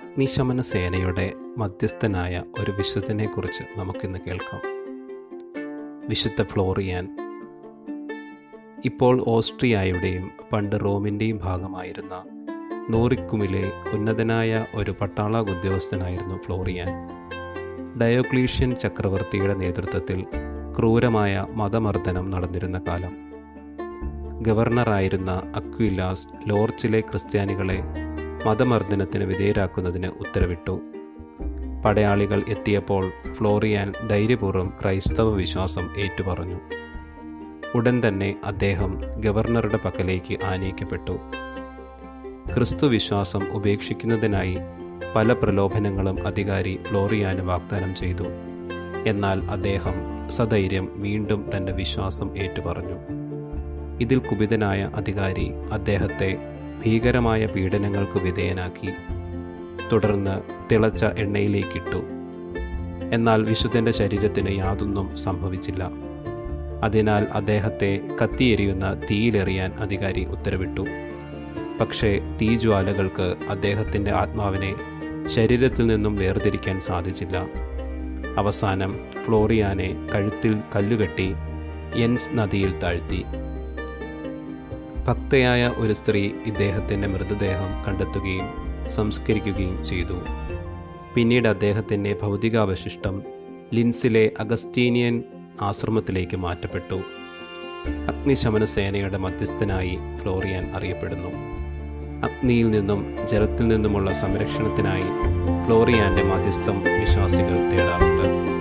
അഗ്നിശമന സേനയുടെ മധ്യസ്ഥനായ ഒരു വിശുദ്ധനെക്കുറിച്ച് നമുക്കിന്ന് കേൾക്കാം വിശുദ്ധ ഫ്ലോറിയാൻ ഇപ്പോൾ ഓസ്ട്രിയയുടെയും പണ്ട് റോമിൻ്റെയും ഭാഗമായിരുന്ന നോറിക്കുമിലെ ഉന്നതനായ ഒരു പട്ടാള ഉദ്യോഗസ്ഥനായിരുന്നു ഫ്ലോറിയാൻ ഡയോക്ലീഷ്യൻ ചക്രവർത്തിയുടെ നേതൃത്വത്തിൽ ക്രൂരമായ മതമർദ്ദനം നടന്നിരുന്ന കാലം ഗവർണറായിരുന്ന അക്വിലാസ് ലോർച്ചിലെ ക്രിസ്ത്യാനികളെ മതമർദ്ദനത്തിന് വിധേയരാക്കുന്നതിന് ഉത്തരവിട്ടു പടയാളികൾ എത്തിയപ്പോൾ ഫ്ലോറിയാൻ ധൈര്യപൂർവ്വം ക്രൈസ്തവ വിശ്വാസം ഏറ്റുപറഞ്ഞു ഉടൻ തന്നെ അദ്ദേഹം ഗവർണറുടെ പക്കലേക്ക് ആനയിക്കപ്പെട്ടു ക്രിസ്തു വിശ്വാസം ഉപേക്ഷിക്കുന്നതിനായി പല പ്രലോഭനങ്ങളും അധികാരി ഫ്ലോറിയാന് വാഗ്ദാനം ചെയ്തു എന്നാൽ അദ്ദേഹം സധൈര്യം വീണ്ടും തൻ്റെ വിശ്വാസം ഏറ്റുപറഞ്ഞു ഇതിൽ കുപിതനായ അധികാരി അദ്ദേഹത്തെ ഭീകരമായ പീഡനങ്ങൾക്ക് വിധേയനാക്കി തുടർന്ന് തിളച്ച എണ്ണയിലേക്കിട്ടു എന്നാൽ വിശുദ്ധൻ്റെ ശരീരത്തിന് യാതൊന്നും സംഭവിച്ചില്ല അതിനാൽ അദ്ദേഹത്തെ കത്തിയെരിയുന്ന തീയിലെറിയാൻ അധികാരി ഉത്തരവിട്ടു പക്ഷേ തീജ്വാലകൾക്ക് അദ്ദേഹത്തിൻ്റെ ആത്മാവിനെ ശരീരത്തിൽ നിന്നും വേർതിരിക്കാൻ സാധിച്ചില്ല അവസാനം ഫ്ലോറിയാനെ കഴുത്തിൽ കല്ലുകെട്ടി യെൻസ് നദിയിൽ താഴ്ത്തി ഭക്തയായ ഒരു സ്ത്രീ ഇദ്ദേഹത്തിൻ്റെ മൃതദേഹം കണ്ടെത്തുകയും സംസ്കരിക്കുകയും ചെയ്തു പിന്നീട് അദ്ദേഹത്തിൻ്റെ ഭൗതികാവശിഷ്ടം ലിൻസിലെ അഗസ്റ്റീനിയൻ ആശ്രമത്തിലേക്ക് മാറ്റപ്പെട്ടു അഗ്നിശമന സേനയുടെ മധ്യസ്ഥനായി ഫ്ലോറിയാൻ അറിയപ്പെടുന്നു അഗ്നിയിൽ നിന്നും ജലത്തിൽ നിന്നുമുള്ള സംരക്ഷണത്തിനായി ഫ്ലോറിയാൻ്റെ മധ്യസ്ഥം വിശ്വാസികൾ തേടാറുണ്ട്